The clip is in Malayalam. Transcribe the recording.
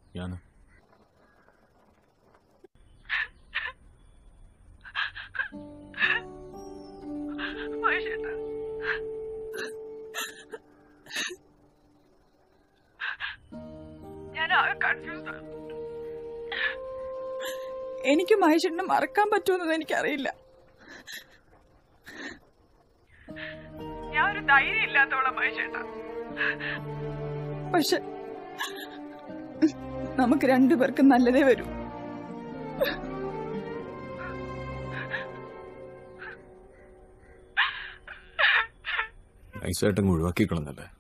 ഞാൻ മഹേഷേട്ടാ ഞാൻ ആകെ കൺഫ്യൂസ് ആണ് എനിക്ക് മഹേഷേട്ടനെ മറക്കാൻ പറ്റുമെന്നത് എനിക്കറിയില്ല ഞാൻ ഒരു ധൈര്യം ഇല്ലാത്തോളം മഹേഷേട്ടാ പക്ഷെ നമുക്ക് രണ്ടുപേർക്കും നല്ലതേ വരൂ നൈസായിട്ടങ്ങ് ഒഴിവാക്കി കളഞ്ഞല്ലേ